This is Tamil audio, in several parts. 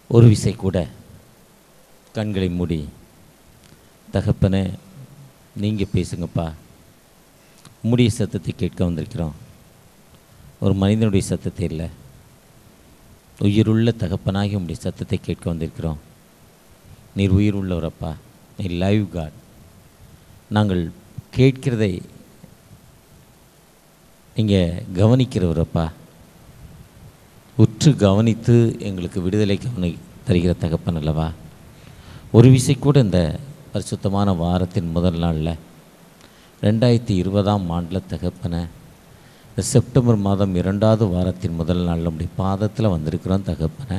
ஒரு விசை கூட கண்களை மூடி தகப்பனே நீங்கள் பேசுங்கப்பா உம்முடைய சத்தத்தை கேட்க வந்திருக்கிறோம் ஒரு மனிதனுடைய சத்தத்தை இல்லை உயிருள்ள தகப்பனாகி உம்முடைய சத்தத்தை கேட்க வந்திருக்கிறோம் நீர் உயிர் உள்ளவரப்பா நீ லைவ் காட் நாங்கள் கேட்கிறதை நீங்கள் கவனிக்கிறவரப்பா உற்று கவனித்து எங்களுக்கு விடுதலை கவனி தருகிற தகப்பன் அல்லவா ஒரு விசை கூட இந்த பரிசுத்தமான வாரத்தின் முதல் நாளில் ரெண்டாயிரத்தி இருபதாம் ஆண்டில் தகப்பனை இந்த செப்டம்பர் மாதம் இரண்டாவது வாரத்தின் முதல் நாள் நம்முடைய பாதத்தில் வந்திருக்கிறோம் தகப்பனை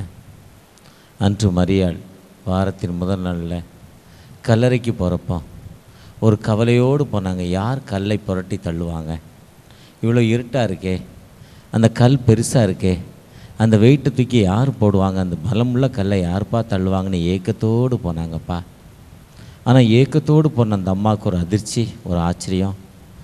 அன்று மரியாள் வாரத்தின் முதல் நாளில் கல்லறைக்கு போகிறப்போ ஒரு கவலையோடு போனாங்க யார் கல்லை புரட்டி தள்ளுவாங்க இவ்வளோ இருட்டாக இருக்கே அந்த கல் பெருசாக இருக்கே அந்த வெயிட்டை தூக்கி யார் போடுவாங்க அந்த பலமுள்ள கல்லை யார்ப்பா தள்ளுவாங்கன்னு ஏக்கத்தோடு போனாங்கப்பா ஆனால் ஏக்கத்தோடு போன அந்த அம்மாவுக்கு ஒரு அதிர்ச்சி ஒரு ஆச்சரியம்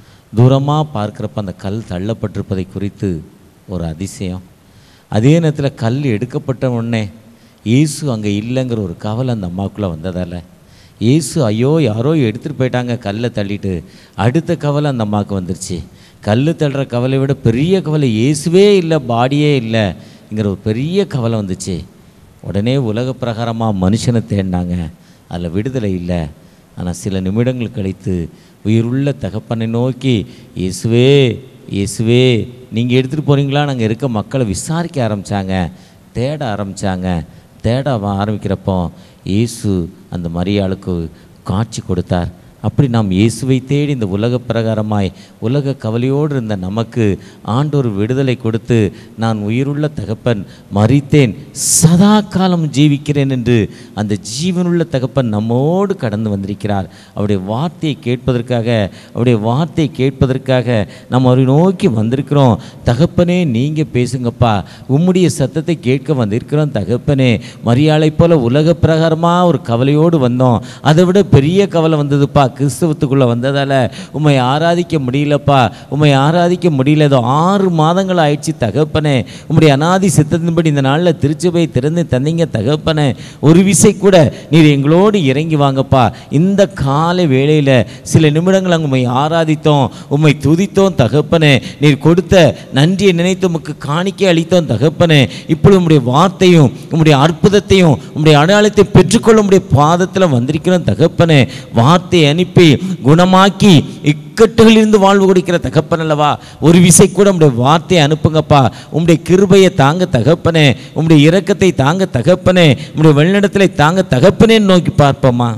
தூரமாக பார்க்குறப்ப அந்த கல் தள்ளப்பட்டிருப்பதை குறித்து ஒரு அதிசயம் அதே நேரத்தில் கல் எடுக்கப்பட்ட உடனே இயேசு அங்கே இல்லைங்கிற ஒரு கவலை அந்த அம்மாவுக்குள்ளே வந்ததால் இயேசு ஐயோ யாரோ எடுத்துகிட்டு போயிட்டாங்க கல்லை தள்ளிட்டு அடுத்த கவலை அந்த அம்மாவுக்கு வந்துருச்சு கல் தள்ளுற கவலை விட பெரிய கவலை இயேசுவே இல்லை பாடியே இல்லைங்கிற ஒரு பெரிய கவலை வந்துச்சு உடனே உலக பிரகாரமாக மனுஷனை தேடினாங்க அதில் விடுதலை இல்லை ஆனால் சில நிமிடங்கள் கழித்து உயிருள்ள தகப்பனை நோக்கி இயேசுவே இயேசுவே நீங்கள் எடுத்துகிட்டு போகிறீங்களா நாங்கள் இருக்க மக்களை விசாரிக்க ஆரம்பித்தாங்க தேட ஆரம்பித்தாங்க தேட அவ- ஆரம்பிக்கிறப்போ இயேசு அந்த மரியாளுக்கு காட்சி கொடுத்தார் அப்படி நாம் இயேசுவை தேடி இந்த உலக பிரகாரமாய் உலக கவலையோடு இருந்த நமக்கு ஆண்டோர் விடுதலை கொடுத்து நான் உயிருள்ள தகப்பன் மறித்தேன் சதா காலம் ஜீவிக்கிறேன் என்று அந்த ஜீவனுள்ள தகப்பன் நம்மோடு கடந்து வந்திருக்கிறார் அவருடைய வார்த்தையை கேட்பதற்காக அவருடைய வார்த்தையை கேட்பதற்காக நம்ம அவரை நோக்கி வந்திருக்கிறோம் தகப்பனே நீங்கள் பேசுங்கப்பா உம்முடைய சத்தத்தை கேட்க வந்திருக்கிறோம் தகப்பனே மரியாதை போல உலக பிரகாரமாக ஒரு கவலையோடு வந்தோம் அதை விட பெரிய கவலை வந்ததுப்பா கிறிஸ்தவத்துக்குள்ளே வந்ததால் உம்மை ஆராதிக்க முடியலப்பா உம்மை ஆராதிக்க முடியல ஏதோ ஆறு மாதங்கள் ஆயிடுச்சு தகப்பனே உம்முடைய அனாதி சித்தத்தின்படி இந்த நாளில் திருச்சபை திறந்து தந்தீங்க தகப்பனே ஒரு விசை கூட நீர் எங்களோடு இறங்கி வாங்கப்பா இந்த காலை வேளையில் சில நிமிடங்கள் அங்கே உம்மை ஆராதித்தோம் உம்மை துதித்தோம் தகப்பனே நீர் கொடுத்த நன்றியை நினைத்து உமக்கு காணிக்கை அளித்தோம் தகப்பனே இப்பொழுது உம்முடைய வார்த்தையும் உம்முடைய அற்புதத்தையும் உம்முடைய அடையாளத்தை பெற்றுக்கொள்ள உம்முடைய பாதத்தில் வந்திருக்கிறோம் தகப்பனே வார்த்தையை அனுப்பி குணமாக்கி இக்கட்டுகளிலிருந்து வாழ்வு கொடுக்கிற தகப்பன் அல்லவா ஒரு விசை கூட உம்முடைய வார்த்தையை அனுப்புங்கப்பா உம்முடைய கிருபையை தாங்க தகப்பனே உம்முடைய இரக்கத்தை தாங்க தகப்பனே உம்முடைய வெள்ளடத்திலே தாங்க தகப்பனே நோக்கி பார்ப்போமா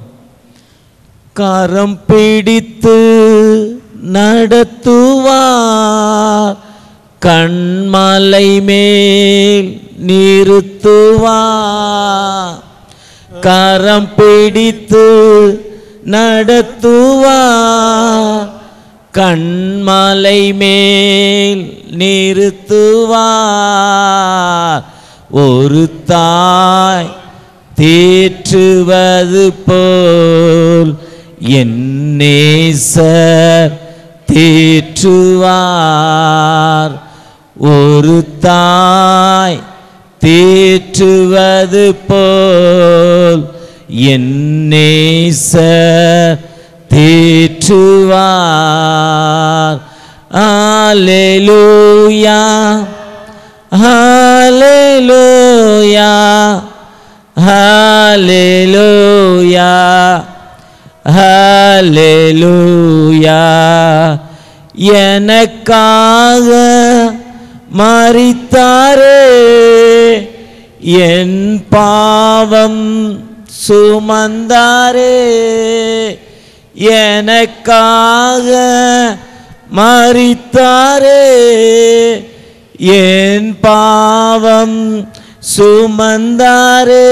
கரம் பிடித்து நடத்துவார் கண்மலை மேல் நிறுத்துவார் கரம் பிடித்து நடத்துவார் கண்மலை மேல் நிறுத்துவார் ஒரு தாய் தேற்றுவது போல் என் நேசர் தேற்றுவார் ஒரு தாய் தேற்றுவது போல் என் நேசர் தேற்றுவார் ஆலேலூயா ஹalleluya ஹalleluya ஹalleluya எனக்காக மரித்தாரே என் பாவம் சுமந்தாரே எனக்காக மரித்தாரே என் பாவம் சுமந்தாரே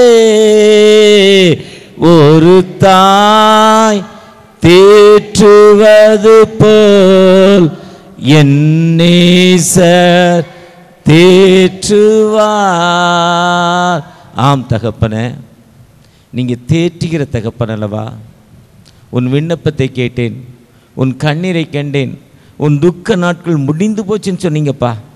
ஒரு தாய் தேற்றுவது போல் என் நேசர் தேற்றுவார் ஆம் தகப்பனே நீங்கள் தேற்றுகிற தகப்பன் அல்லவா உன் விண்ணப்பத்தை கேட்டேன் உன் கண்ணீரை கண்டேன் உன் துக்க நாட்கள் முடிந்து போச்சுன்னு சொன்னீங்கப்பா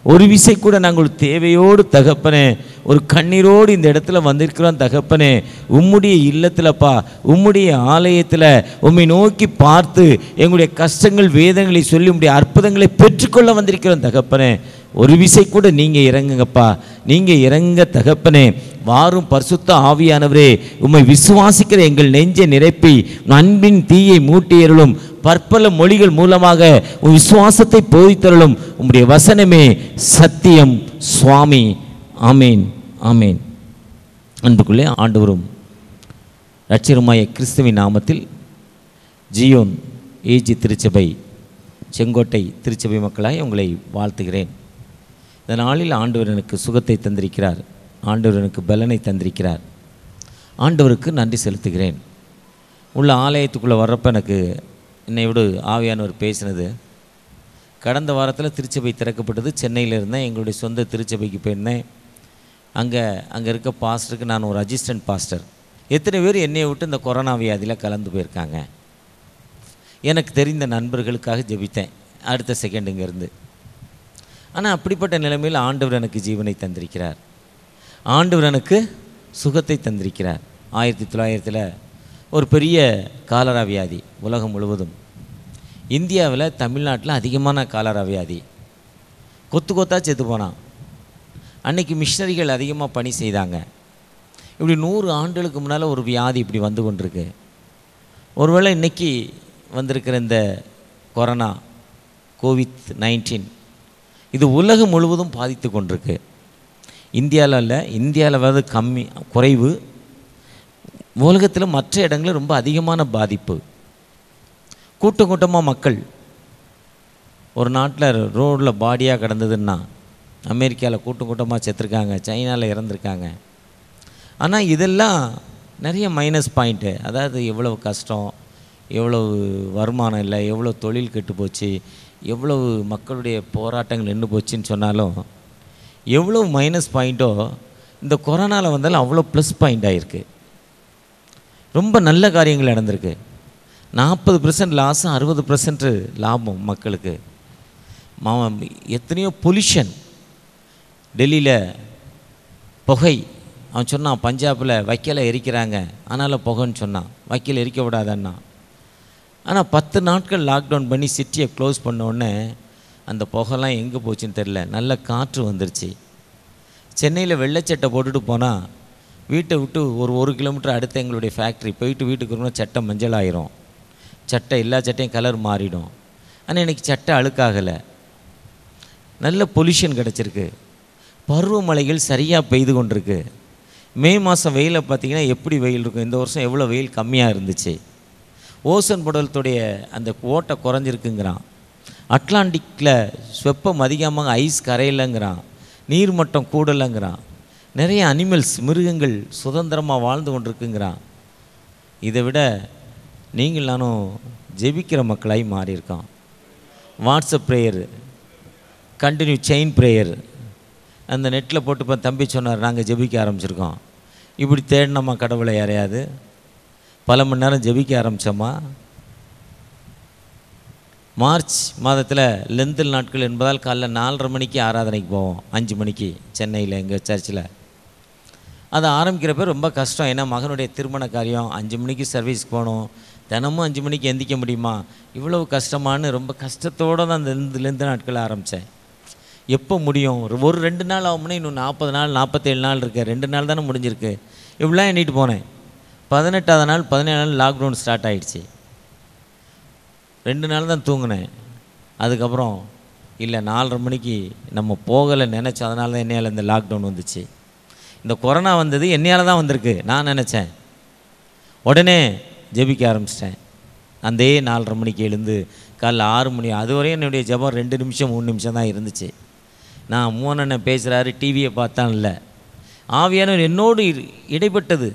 ஒரு விசை கூட நாங்கள் தேவையோடு தகப்பனே ஒரு கண்ணீரோடு இந்த இடத்துல வந்திருக்கிறோம் தகப்பனே உம்முடைய இல்லத்திலப்பா உம்முடைய ஆலயத்தில் உம்மை நோக்கி பார்த்து எங்களுடைய கஷ்டங்கள் வேதங்களை சொல்லி உம்முடைய அற்புதங்களை பெற்றுக்கொள்ள வந்திருக்கிறோம் தகப்பனே ஒரு விசை கூட நீங்கள் இறங்குங்கப்பா நீங்கள் இறங்க தகப்பனே வாரும் பரிசுத்த ஆவியானவரே உம்மை விசுவாசிக்கிற எங்கள் நெஞ்சை நிரப்பி உம் அன்பின் தீயை மூட்டியருளும் பற்பல மொழிகள் மூலமாக உன் விசுவாசத்தை போதித்தருளும் உம்முடைய வசனமே சத்தியம் சுவாமி ஆமேன் ஆமேன் அன்புக்குள்ளே ஆண்டவரும் ரட்சருமாய கிறிஸ்துவின் நாமத்தில் ஜியோன் ஏஜி திருச்சபை செங்கோட்டை திருச்சபை மக்களாய் உங்களை வாழ்த்துகிறேன் இந்த நாளில் ஆண்டவர் எனக்கு சுகத்தை தந்திருக்கிறார் ஆண்டவர் எனக்கு பலனை தந்திருக்கிறார் ஆண்டவருக்கு நன்றி செலுத்துகிறேன் உள்ள ஆலயத்துக்குள்ளே வர்றப்ப எனக்கு என்னை விட ஆவியானவர் பேசினது கடந்த வாரத்தில் திருச்சபை திறக்கப்பட்டது சென்னையில் இருந்தேன் எங்களுடைய சொந்த திருச்சபைக்கு போயிருந்தேன் அங்கே அங்கே இருக்க பாஸ்டருக்கு நான் ஒரு அசிஸ்டன்ட் பாஸ்டர் எத்தனை பேர் என்னையை விட்டு இந்த கொரோனா வியாதியில் கலந்து போயிருக்காங்க எனக்கு தெரிந்த நண்பர்களுக்காக ஜெபித்தேன் அடுத்த செகண்ட் இங்கேருந்து ஆனால் அப்படிப்பட்ட நிலைமையில் ஆண்டவர் எனக்கு ஜீவனை தந்திருக்கிறார் ஆண்டவர் எனக்கு சுகத்தை தந்திருக்கிறார் ஆயிரத்தி தொள்ளாயிரத்தில் ஒரு பெரிய காலரா வியாதி உலகம் முழுவதும் இந்தியாவில் தமிழ்நாட்டில் அதிகமான காலரா வியாதி கொத்து கொத்தா செத்து போனான் அன்னைக்கு மிஷினரிகள் அதிகமாக பணி செய்தாங்க இப்படி நூறு ஆண்டுகளுக்கு முன்னால் ஒரு வியாதி இப்படி வந்து கொண்டிருக்கு ஒருவேளை இன்னைக்கு வந்திருக்கிற இந்த கொரோனா கோவிட் நைன்டீன் இது உலகம் முழுவதும் பாதித்து கொண்டிருக்கு இந்தியாவில் இல்லை இந்தியாவில் வந்து கம்மி குறைவு உலகத்தில் மற்ற இடங்களில் ரொம்ப அதிகமான பாதிப்பு கூட்டம் கூட்டமாக மக்கள் ஒரு நாட்டில் ரோடில் பாடியாக கிடந்ததுன்னா அமெரிக்காவில் கூட்டம் கூட்டமாக செத்துருக்காங்க சைனாவில் இறந்துருக்காங்க ஆனால் இதெல்லாம் நிறைய மைனஸ் பாயிண்ட்டு அதாவது எவ்வளவு கஷ்டம் எவ்வளவு வருமானம் இல்லை எவ்வளோ தொழில் கெட்டு போச்சு எவ்வளவு மக்களுடைய போராட்டங்கள் நின்று போச்சுன்னு சொன்னாலும் எவ்வளோ மைனஸ் பாயிண்ட்டோ இந்த கொரோனாவில் வந்தாலும் அவ்வளோ ப்ளஸ் பாயிண்ட் ஆகிருக்கு ரொம்ப நல்ல காரியங்கள் நடந்திருக்கு நாற்பது பர்சன்ட் லாஸும் அறுபது பர்சன்ட் லாபம் மக்களுக்கு மா எத்தனையோ பொல்யூஷன் டெல்லியில் புகை அவன் சொன்னான் பஞ்சாபில் வைக்கலை எரிக்கிறாங்க ஆனாலும் புகைன்னு சொன்னான் வைக்கல் எரிக்க விடாதன்னா ஆனால் பத்து நாட்கள் லாக்டவுன் பண்ணி சிட்டியை க்ளோஸ் பண்ண உடனே அந்த புகைலாம் எங்கே போச்சுன்னு தெரில நல்ல காற்று வந்துருச்சு சென்னையில் வெள்ளைச்சட்டை போட்டுட்டு போனால் வீட்டை விட்டு ஒரு ஒரு கிலோமீட்டர் அடுத்த எங்களுடைய ஃபேக்ட்ரி போயிட்டு வீட்டுக்கு வரணும் சட்டை மஞ்சள் ஆயிரும் சட்டை எல்லா சட்டையும் கலர் மாறிடும் ஆனால் எனக்கு சட்டை அழுக்காகலை நல்ல பொல்யூஷன் கிடச்சிருக்கு பருவமழைகள் சரியாக பெய்து கொண்டிருக்கு மே மாதம் வெயிலை பார்த்தீங்கன்னா எப்படி வெயில் இருக்கும் இந்த வருஷம் எவ்வளோ வெயில் கம்மியாக இருந்துச்சு ஓசன் படலத்துடைய அந்த ஓட்டை குறைஞ்சிருக்குங்கிறான் அட்லாண்டிக்கில் வெப்பம் அதிகமாக ஐஸ் கரையிலங்கிறான் நீர்மட்டம் கூடலைங்கிறான் நிறைய அனிமல்ஸ் மிருகங்கள் சுதந்திரமாக வாழ்ந்து கொண்டிருக்குங்கிறான் இதை விட நீங்கள் நானும் ஜெபிக்கிற மக்களாய் மாறியிருக்கோம் WhatsApp prayer continue chain prayer அந்த நெட்டில் போட்டு இப்போ தம்பி சொன்னார் நாங்கள் ஜெபிக்க ஆரம்பிச்சிருக்கோம் இப்படி தேடினோமா கடவுளை யாரையாது பல மணி நேரம் ஜெபிக்க ஆரம்பித்தோமா மார்ச் மாதத்தில் லெந்தில் நாட்கள் என்பதால் காலைல நாலரை மணிக்கு ஆராதனைக்கு போவோம் அஞ்சு மணிக்கு சென்னையில் எங்கள் சர்ச்சில் அதை ஆரம்பிக்கிறப்ப ரொம்ப கஷ்டம் ஏன்னா மகனுடைய திருமண காரியம் அஞ்சு மணிக்கு சர்வீஸ்க்கு போகணும் தினமும் அஞ்சு மணிக்கு எந்திக்க முடியுமா இவ்வளவு கஷ்டமானு ரொம்ப கஷ்டத்தோடு தான் அந்த லெந்து நாட்கள் ஆரம்பித்தேன் எப்போ முடியும் ஒரு ஒரு ரெண்டு நாள் ஆகும்னா இன்னும் நாற்பது நாள் நாற்பத்தேழு நாள் இருக்கு ரெண்டு நாள் தானே முடிஞ்சிருக்கு இப்படிலாம் எண்ணிட்டு போனேன் பதினெட்டாவது நாள் பதினேழு நாள் லாக்டவுன் ஸ்டார்ட் ஆயிடுச்சு ரெண்டு நாள் தான் தூங்கினேன் அதுக்கப்புறம் இல்லை நாலரை மணிக்கு நம்ம போகலை நினச்சோம் அதனால தான் என்னையால் இந்த லாக்டவுன் வந்துச்சு இந்த கொரோனா வந்தது என்னையால் தான் வந்திருக்கு நான் நினச்சேன் உடனே ஜெபிக்க ஆரம்பிச்சிட்டேன் அந்தே நாலரை மணிக்கு எழுந்து காலைல ஆறு மணி அதுவரையும் என்னுடைய ஜெபம் ரெண்டு நிமிஷம் மூணு நிமிஷம் தான் இருந்துச்சு நான் மூணண்ணன் பேசுகிறாரு டிவியை பார்த்தான் இல்லை ஆவியானவர் என்னோடு இரு- இடைப்பட்டது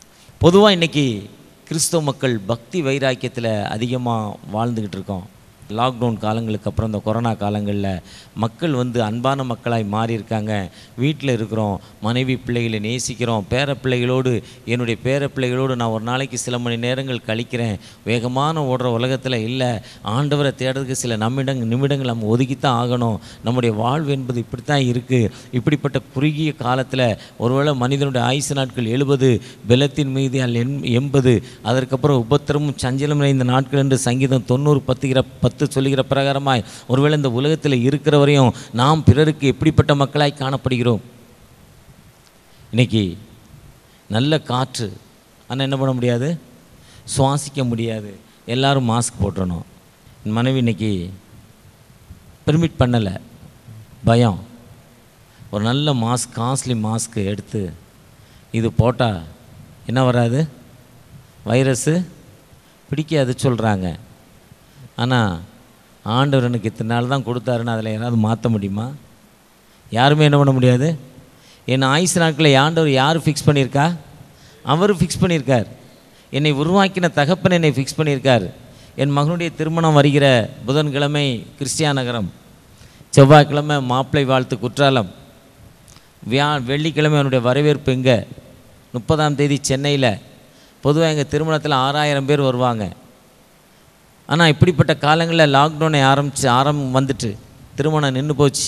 பொதுவாக இன்றைக்கி கிறிஸ்தவ மக்கள் பக்தி வைராக்கியத்தில் அதிகமாக வாழ்ந்துக்கிட்டு இருக்கோம் லாக்டவுன் காலங்களுக்கு அப்புறம் இந்த கொரோனா காலங்களில் மக்கள் வந்து அன்பான மக்களாய் மாறியிருக்காங்க வீட்டில் இருக்கிறோம் மனைவி பிள்ளைகளை நேசிக்கிறோம் பேர பிள்ளைகளோடு என்னுடைய பேர பிள்ளைகளோடு நான் ஒரு நாளைக்கு சில மணி நேரங்கள் கழிக்கிறேன் வேகமான ஓடுற உலகத்தில் இல்லை ஆண்டவரை தேடுறதுக்கு சில நிமிடங்கள் நிமிடங்கள் நம்ம ஒதுக்கித்தான் ஆகணும் நம்முடைய வாழ்வு என்பது இப்படித்தான் இருக்குது இப்படிப்பட்ட குறுகிய காலத்தில் ஒருவேளை மனிதனுடைய ஆயுசு நாட்கள் எழுபது பெலத்தின் மீதியால் எண் எண்பது அதற்கப்புறம் உபத்திரமும் சஞ்சலம் நிறைந்த நாட்கள் என்று சங்கீதம் தொண்ணூறு பத்துகிற பத்து சொல்லுகிற பிரகாரமாய் ஒருவேளை இந்த உலகத்தில் இருக்கிற வரையும் நாம் பிறருக்கு எப்படிப்பட்ட மக்களாய் காணப்படுகிறோம் இன்னைக்கு நல்ல காற்று ஆனால் என்ன பண்ண முடியாது சுவாசிக்க முடியாது எல்லாரும் மாஸ்க் போட்டுறணும் என் மனைவி இன்னைக்கு பெர்மிட் பண்ணலை பயம் ஒரு நல்ல மாஸ்க் காஸ்ட்லி மாஸ்க்கு எடுத்து இது போட்டால் என்ன வராது வைரஸு பிடிக்காது சொல்கிறாங்க ஆனால் ஆண்டவர் எனக்கு இத்தனை நாள் தான் கொடுத்தாருன்னு அதில் யாராவது மாற்ற முடியுமா யாருமே என்ன பண்ண முடியாது என் ஆயுசு நாட்களை ஆண்டவர் யார் ஃபிக்ஸ் பண்ணியிருக்கா அவர் ஃபிக்ஸ் பண்ணியிருக்கார் என்னை உருவாக்கின தகப்பன் என்னை ஃபிக்ஸ் பண்ணியிருக்கார் என் மகனுடைய திருமணம் வருகிற புதன்கிழமை கிறிஸ்டியா நகரம் செவ்வாய்க்கிழமை மாப்பிள்ளை வாழ்த்து குற்றாலம் வியா வெள்ளிக்கிழமை அவனுடைய வரவேற்பு இங்கே முப்பதாம் தேதி சென்னையில் பொதுவாக எங்கள் திருமணத்தில் ஆறாயிரம் பேர் வருவாங்க ஆனால் இப்படிப்பட்ட காலங்களில் லாக்டவுனை ஆரம்பித்து ஆரம்பம் வந்துட்டு திருமணம் நின்று போச்சு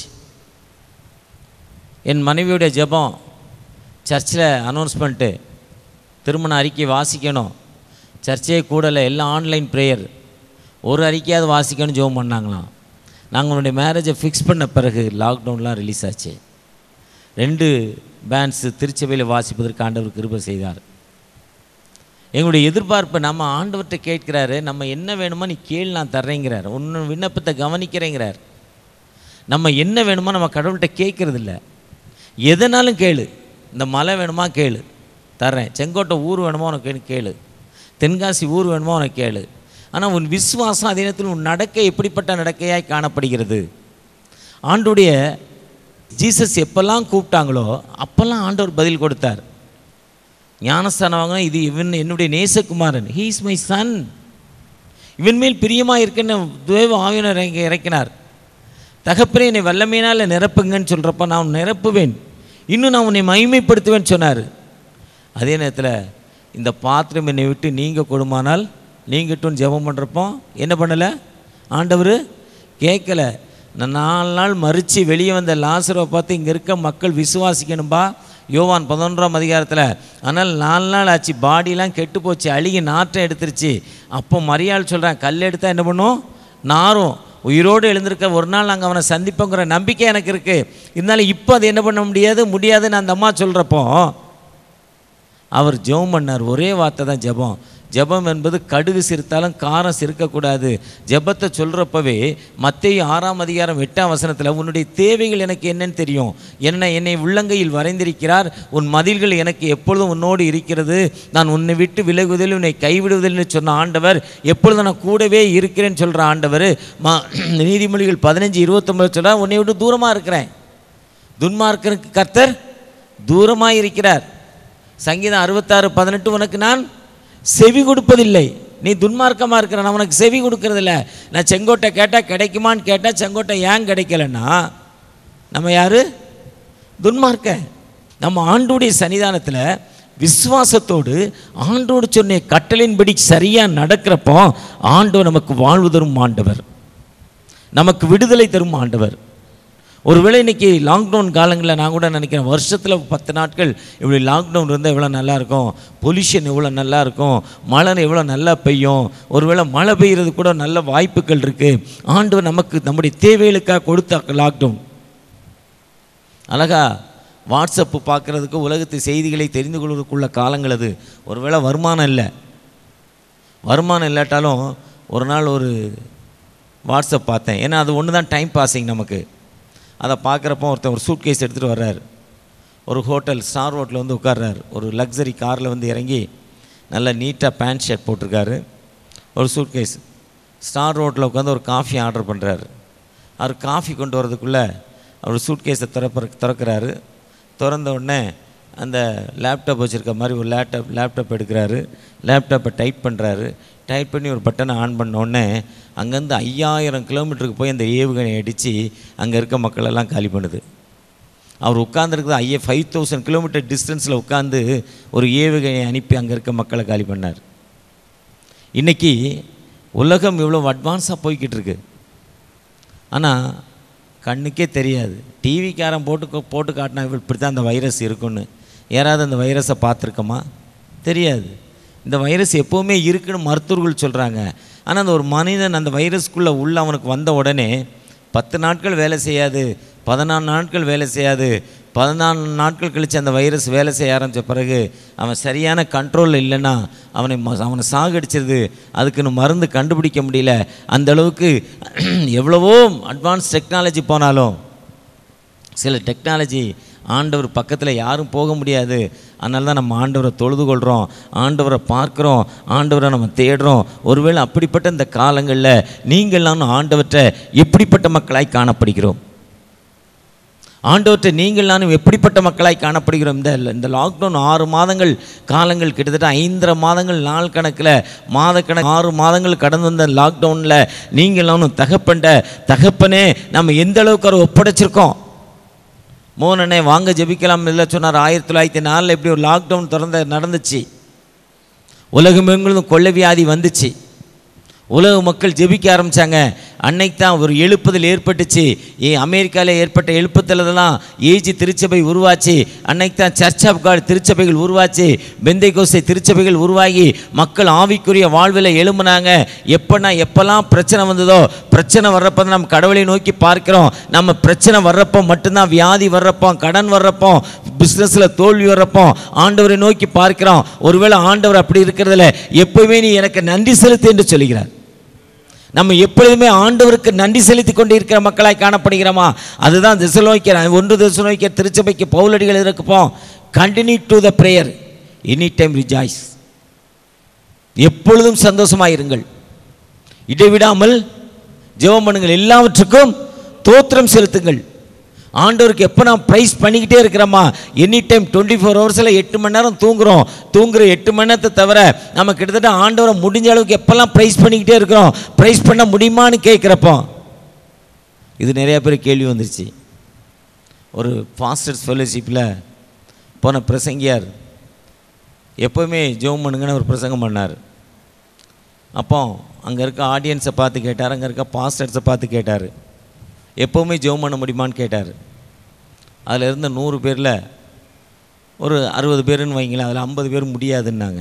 என் மனைவியுடைய ஜெபம் சர்ச்சில் அனௌன்ஸ்மெண்ட்டு திருமண அறிக்கை வாசிக்கணும் சர்ச்சே கூடலை எல்லாம் ஆன்லைன் ப்ரேயர் ஒரு அறிக்கையாவது வாசிக்கணும் ஜெபம் பண்ணாங்களாம் நாங்கள் உன்னுடைய மேரேஜை ஃபிக்ஸ் பண்ண பிறகு லாக்டவுன்லாம் ரிலீஸ் ஆச்சு ரெண்டு பேண்ட்ஸு திருச்சபையில் வாசிப்பதற்கு ஆண்டவர் கிருபை செய்தார் எங்களுடைய எதிர்பார்ப்பை நம்ம ஆண்டவர்கிட்ட கேட்கிறாரு நம்ம என்ன வேணுமோ நீ கேள் நான் தர்றேங்கிறார் உன்னு விண்ணப்பத்தை கவனிக்கிறேங்கிறார் நம்ம என்ன வேணுமோ நம்ம கடவுள்கிட்ட கேட்கறது இல்ல எதனாலும் கேளு இந்த மலை வேணுமா கேளு தர்றேன் செங்கோட்டை ஊர் வேணுமோ உனக்கு கேளு தென்காசி ஊர் வேணுமோ உனக்கு கேளு ஆனால் உன் விசுவாசம் அதே நேரத்தில் உன் நடக்கை எப்படிப்பட்ட நடக்கையாய் காணப்படுகிறது ஆண்டுடைய ஜீசஸ் எப்பெல்லாம் கூப்பிட்டாங்களோ அப்போல்லாம் ஆண்டவர் பதில் கொடுத்தார் ஞானஸ்தானம் வாங்கினா இது இவன் என்னுடைய நேசகுமாரன் ஹீ இஸ் மை சன் இவன் மேல் பிரியமாக இருக்குன்னு தேவ ஆவியனர் இறங்கி இறக்கினார் தகப்பனே என்னை வல்லமையினால் நிரப்புங்கன்னு சொல்கிறப்ப நான் உன்னை நிரப்புவேன் இன்னும் நான் உன்னை மகிமைப்படுத்துவேன்னு சொன்னார் அதே நேரத்தில் இந்த பாத்திரம் என்னை விட்டு நீங்கள் கொடுமானால் நீங்கட்டும் ஜெபம் பண்ணுறப்போ என்ன பண்ணலை ஆண்டவர் கேட்கல நான் நாலு நாள் மறித்து வெளியே வந்த லாசரை பார்த்து இங்கே இருக்க மக்கள் விசுவாசிக்கணும்பா யோவான் பதினொன்றாம் அதிகாரத்தில் ஆனால் நாலு நாள் ஆச்சு பாடியெலாம் கெட்டு போச்சு அழுகி நாற்றம் எடுத்துருச்சு அப்போ மரியாள் சொல்கிறேன் கல் எடுத்தால் என்ன பண்ணும் நாரும் உயிரோடு எழுந்திருக்க ஒரு நாள் நாங்கள் அவனை சந்திப்போங்கிற நம்பிக்கை எனக்கு இருக்குது இருந்தாலும் இப்போ அது என்ன பண்ண முடியாது முடியாதுன்னு அந்த அம்மா சொல்கிறப்போ அவர் ஜெபம் பண்ணார் ஒரே வார்த்தை தான் ஜெபம் ஜெபம் என்பது கடுகு சிரித்தாலும் காரம் சிரிக்கக்கூடாது ஜெபத்தை சொல்கிறப்பவே மத்தேயு ஆறாம் அதிகாரம் எட்டாம் வசனத்தில் உன்னுடைய தேவைகள் எனக்கு என்னன்னு தெரியும் என்ன என்னை உள்ளங்கையில் வரைந்திருக்கிறார் உன் மதில்கள் எனக்கு எப்பொழுதும் உன்னோடு இருக்கிறது நான் உன்னை விட்டு விலகுவதில் உன்னை கைவிடுவதில்னு சொன்ன ஆண்டவர் எப்பொழுதும் நான் கூடவே இருக்கிறேன்னு சொல்கிற ஆண்டவர் மா நீதிமொழிகள் பதினஞ்சு இருபத்தொம்பது சொல்கிறார் உன்னை விட்டு தூரமாக இருக்கிறேன் துன்மார்க்கனுக்கு கர்த்தர் தூரமாக இருக்கிறார் சங்கீதம் அறுபத்தாறு பதினெட்டு உனக்கு நான் செவி கொடுப்பதில்லை நீ துன்மார்க்கமாக இருக்கிற நான் உனக்கு செவி கொடுக்கறதில்ல நான் செங்கோட்டை கேட்டால் கிடைக்குமான்னு கேட்டால் செங்கோட்டை ஏன் கிடைக்கலன்னா நம்ம யார் துன்மார்க்க நம்ம ஆண்டுடைய சன்னிதானத்தில் விசுவாசத்தோடு ஆண்டோடு சொன்ன கட்டளையின்படி சரியாக நடக்கிறப்போ ஆண்டவர் நமக்கு வாழ்வு தரும் ஆண்டவர் நமக்கு விடுதலை தரும் ஆண்டவர் ஒருவேளை இன்னைக்கு லாக்டவுன் காலங்களில் நான் கூட நினைக்கிறேன் வருஷத்தில் பத்து நாட்கள் இப்படி லாக்டவுன் இருந்தால் எவ்வளோ நல்லா இருக்கும் பொல்யூஷன் எவ்வளோ நல்லா இருக்கும் மழை எவ்வளோ நல்லா பெய்யும் ஒருவேளை மழை பெய்யறது கூட நல்ல வாய்ப்புகள் இருக்குது ஆண்டவர் நமக்கு நம்முடைய தேவைகளுக்காக கொடுத்த லாக்டவுன் அழகா வாட்ஸ்அப்பு பார்க்குறதுக்கு உலகத்து செய்திகளை தெரிந்து கொள்வதற்குள்ள காலங்கள் அது ஒருவேளை வருமானம் இல்லை வருமானம் இல்லாட்டாலும் ஒரு நாள் ஒரு வாட்ஸ்அப் பார்த்தேன் ஏன்னா அது ஒன்று தான் டைம் பாஸிங் நமக்கு அதை பார்க்குறப்போ ஒருத்தன் ஒரு சூட் கேஸ் எடுத்துகிட்டு வர்றார் ஒரு ஹோட்டல் ஸ்டார் ஹோட்டலில் வந்து உட்கார்றார் ஒரு லக்ஸரி காரில் வந்து இறங்கி நல்ல நீட்டாக பேண்ட் ஷர்ட் போட்டிருக்காரு ஒரு சூட் கேஸ் ஸ்டார் ரோட்டில் உட்காந்து ஒரு காஃபி ஆர்டர் பண்ணுறாரு அவர் காஃபி கொண்டு வரதுக்குள்ளே அவர் சூட் கேஸை திறப்ப திறக்கிறாரு திறந்த உடனே அந்த லேப்டாப் வச்சுருக்க மாதிரி ஒரு லேப்டாப் லேப்டாப் எடுக்கிறாரு லேப்டாப்பை டைப் பண்ணுறாரு டைப் பண்ணி ஒரு பட்டனை ஆன் பண்ண உடனே அங்கேருந்து ஐயாயிரம் கிலோமீட்டருக்கு போய் அந்த ஏவுகணை அடித்து அங்கே இருக்க மக்களெல்லாம் காலி பண்ணுது அவர் உட்காந்துருக்குது ஐயா ஃபைவ் தௌசண்ட் கிலோமீட்டர் டிஸ்டன்ஸில் உட்காந்து ஒரு ஏவுகணை அனுப்பி அங்கே இருக்க மக்களை காலி பண்ணார் இன்றைக்கி உலகம் இவ்வளோ அட்வான்ஸாக போய்கிட்டு இருக்கு ஆனால் கண்ணுக்கே தெரியாது டிவிக்காரன் போட்டு போட்டு காட்டினா இப்படி தான் அந்த வைரஸ் இருக்குன்னு யாராவது அந்த வைரஸை பார்த்துருக்கோமா தெரியாது இந்த வைரஸ் எப்போவுமே இருக்குன்னு மருத்துவர்கள் சொல்கிறாங்க ஆனால் அந்த ஒரு மனிதன் அந்த வைரஸ்க்குள்ளே உள்ள அவனுக்கு வந்த உடனே பத்து நாட்கள் வேலை செய்யாது பதினாலு நாட்கள் வேலை செய்யாது பதினாலு நாட்கள் கழித்து அந்த வைரஸ் வேலை செய்ய ஆரம்பித்த பிறகு அவன் சரியான கண்ட்ரோல் இல்லைன்னா அவனை ம- அவனை சாகடிச்சிருது அதுக்குன்னு மருந்து கண்டுபிடிக்க முடியல அந்த அளவுக்கு எவ்வளவோ அட்வான்ஸ் டெக்னாலஜி போனாலும் சில டெக்னாலஜி ஆண்டவர் பக்கத்தில் யாரும் போக முடியாது அதனால தான் நம்ம ஆண்டவரை தொழுது கொள்கிறோம் ஆண்டவரை பார்க்குறோம் ஆண்டவரை நம்ம தேடுறோம் ஒருவேளை அப்படிப்பட்ட இந்த காலங்களில் நீங்கள்லாம் ஆண்டவற்றை எப்படிப்பட்ட மக்களாய் காணப்படுகிறோம் ஆண்டவற்றை நீங்கள் நானும் எப்படிப்பட்ட மக்களாய் காணப்படுகிறோம் இந்த இந்த லாக்டவுன் ஆறு மாதங்கள் காலங்கள் கிட்டத்தட்ட ஐந்தரை மாதங்கள் நாள் கணக்கில் மாதக்கணக்கு ஆறு மாதங்கள் கடந்து வந்த லாக்டவுனில் நீங்கள் நானும் தகப்பண்ட தகப்பனே நம்ம எந்த அளவுக்கு அவரை ஒப்படைச்சிருக்கோம் மோனனே வாங்க ஜெபிக்கலாம் இல்லை சொன்னார் ஆயிரத்தி தொள்ளாயிரத்தி நாலில் இப்படி ஒரு லாக்டவுன் திறந்த நடந்துச்சு உலகமெங்கிலும் கொள்ளை வியாதி வந்துச்சு உலக மக்கள் ஜெபிக்க ஆரம்பித்தாங்க அன்னைக்கு தான் ஒரு எழுப்புதல் ஏற்பட்டுச்சு ஏ அமெரிக்காவில் ஏற்பட்ட எழுப்புதல் தான் ஏஜி திருச்சபை உருவாச்சு அன்னைக்கு தான் சர்ச் ஆஃப் காட் திருச்சபைகள் உருவாச்சு பெந்தை கோசை திருச்சபைகள் உருவாகி மக்கள் ஆவிக்குரிய வாழ்வில் எழும்புனாங்க எப்போனா எப்போல்லாம் பிரச்சனை வந்ததோ பிரச்சனை வர்றப்போ தான் நம்ம கடவுளை நோக்கி பார்க்கிறோம் நம்ம பிரச்சனை வர்றப்போ மட்டும்தான் வியாதி வர்றப்போ கடன் வர்றப்போ பிஸ்னஸில் தோல்வி வர்றப்போ ஆண்டவரை நோக்கி பார்க்கிறோம் ஒருவேளை ஆண்டவர் அப்படி இருக்கிறதுல எப்பவுமே நீ எனக்கு நன்றி செலுத்து என்று சொல்கிறார் நம்ம எப்பொழுதுமே ஆண்டவருக்கு நன்றி செலுத்தி கொண்டு இருக்கிற மக்களாய் காணப்படுகிறோமா அதுதான் திசலோய்க்கிற ஒன்று திசலோய்க்கிற திருச்சபைக்கு பவுலடிகள் இருக்கப்போம் continue to the prayer any time rejoice எப்பொழுதும் சந்தோஷமாயிருங்கள் இடைவிடாமல் ஜெபம் பண்ணுங்கள் எல்லாவற்றுக்கும் தோத்திரம் செலுத்துங்கள் ஆண்டவருக்கு எப்போ நான் ப்ரைஸ் பண்ணிக்கிட்டே இருக்கிறோமா எனி டைம் டுவெண்ட்டி ஃபோர் ஹவர்ஸில் எட்டு மணி நேரம் தூங்குறோம் தூங்குற எட்டு மணி நேரத்தை தவிர நம்ம கிட்டத்தட்ட ஆண்டவரை முடிஞ்ச அளவுக்கு எப்போல்லாம் ப்ரைஸ் பண்ணிக்கிட்டே இருக்கிறோம் ப்ரைஸ் பண்ண முடியுமான்னு கேட்குறப்போ இது நிறையா பேர் கேள்வி வந்துருச்சு ஒரு ஃபாஸ்டர்ஸ் ஃபெலோஷிப்பில் போன பிரசங்கியார் எப்போவுமே ஜெபம் பண்ணுங்கன்னு ஒரு பிரசங்கம் பண்ணார் அப்போ அங்கே இருக்க ஆடியன்ஸை பார்த்து கேட்டார் அங்கே இருக்க பாஸ்டர்ஸை பார்த்து கேட்டார் எப்போவுமே ஜெபம் பண்ண முடியுமான்னு கேட்டார் அதில் இருந்த நூறு பேரில் ஒரு அறுபது பேருன்னு வைங்களேன் அதில் ஐம்பது பேர் முடியாதுன்னாங்க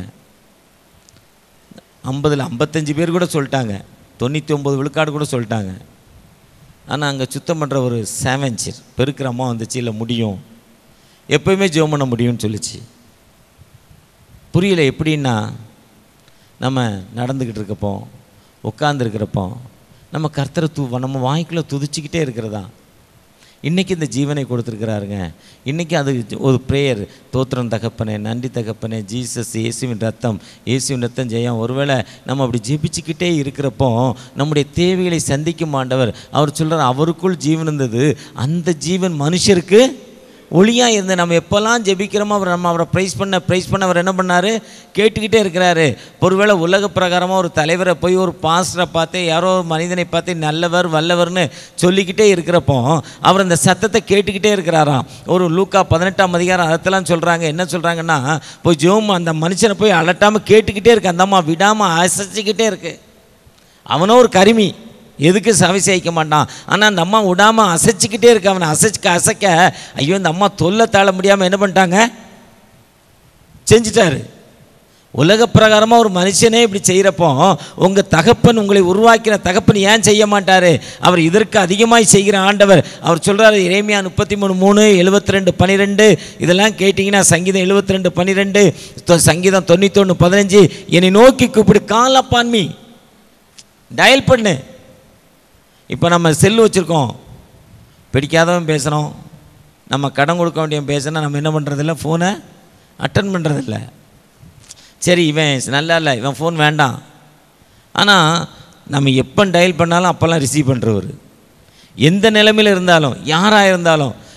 ஐம்பதில் ஐம்பத்தஞ்சு பேர் கூட சொல்லிட்டாங்க தொண்ணூற்றி ஒம்பது விழுக்காடு கூட சொல்லிட்டாங்க ஆனால் அங்கே சுத்தம் பண்ணுற ஒரு சேவஞ்சர் பெருக்கிற அம்மா வந்துச்சு இல்லை முடியும் எப்போயுமே ஜெபம் பண்ண முடியும்னு சொல்லிச்சு புரியல எப்படின்னா நம்ம நடந்துக்கிட்டு இருக்கப்போ உட்காந்துருக்கிறப்போ நம்ம கர்த்தரை தூ நம்ம வாய்க்குள்ளே துதிச்சிக்கிட்டே இருக்கிறதா இன்றைக்கி இந்த ஜீவனை கொடுத்துருக்கிறாருங்க இன்றைக்கி அது ஒரு ப்ரேயர் தோத்திரம் தகப்பனே நன்றி தகப்பனே ஜீசஸ் இயேசுவின் ரத்தம் இயேசுவின் ரத்தம் ஜெயம் ஒருவேளை நம்ம அப்படி ஜெபிச்சுக்கிட்டே இருக்கிறப்போ நம்முடைய தேவைகளை சந்திக்கும் ஆண்டவர் அவர் சொல்கிறார் அவருக்குள் ஜீவன் இருந்தது அந்த ஜீவன் மனுஷருக்கு ஒளியாக இருந்து நம்ம எப்போல்லாம் ஜெபிக்கிறோமோ அவர் நம்ம அவரை ப்ரைஸ் பண்ண ப்ரைஸ் பண்ண அவர் என்ன பண்ணார் கேட்டுக்கிட்டே இருக்கிறாரு ஒருவேளை உலக பிரகாரமாக ஒரு தலைவரை போய் ஒரு பாஸ்டரை பார்த்து யாரோ ஒரு மனிதனை பார்த்து நல்லவர் வல்லவர்னு சொல்லிக்கிட்டே இருக்கிறப்போ அவர் அந்த சத்தத்தை கேட்டுக்கிட்டே இருக்கிறாராம் ஒரு லூக்கா பதினெட்டாம் அதிகாரம் அதெல்லாம் சொல்கிறாங்க என்ன சொல்கிறாங்கன்னா போய் ஜோம் அந்த மனுஷனை போய் அலட்டாமல் கேட்டுக்கிட்டே இருக்கு அந்த அம்மா விடாமல் அசைச்சிக்கிட்டே இருக்கு அவனோ ஒரு கருமி எதுக்கு சவை செய்ய மாட்டான் ஆனால் அந்த அம்மா விடாமல் அசைச்சிக்கிட்டே இருக்கு அவனை அசைச்சிக்க அசைக்க ஐயோ இந்த அம்மா தொல்லை தாழ முடியாமல் என்ன பண்ணிட்டாங்க செஞ்சிட்டாரு உலக பிரகாரமாக ஒரு மனுஷனே இப்படி செய்கிறப்போ உங்கள் தகப்பன் உங்களை உருவாக்கின தகப்பன் ஏன் செய்ய மாட்டார் அவர் இதற்கு அதிகமாய் செய்கிற ஆண்டவர் அவர் சொல்கிறாரு இறைமையா முப்பத்தி மூணு மூணு எழுபத்தி ரெண்டு பன்னிரெண்டு இதெல்லாம் கேட்டிங்கன்னா சங்கீதம் எழுபத்தி ரெண்டு பன்னிரெண்டு சங்கீதம் தொண்ணூத்தொன்று பதினஞ்சு என்னை நோக்கி கூப்பிடு காலப்பான்மி டயல் பண்ணு இப்போ நம்ம செல் வச்சுருக்கோம் பிடிக்காதவன் பேசுகிறோம் நம்ம கடன் கொடுக்க வேண்டியவன் பேசினா நம்ம என்ன பண்ணுறதில்ல ஃபோனை அட்டன் பண்ணுறதில்ல சரி இவன் நல்லா இல்லை இவன் ஃபோன் வேண்டாம் ஆனால் நம்ம எப்போ டயல் பண்ணாலும் அப்போல்லாம் ரிசீவ் பண்ணுறவர் எந்த நிலைமையில் இருந்தாலும் யாராக இருந்தாலும்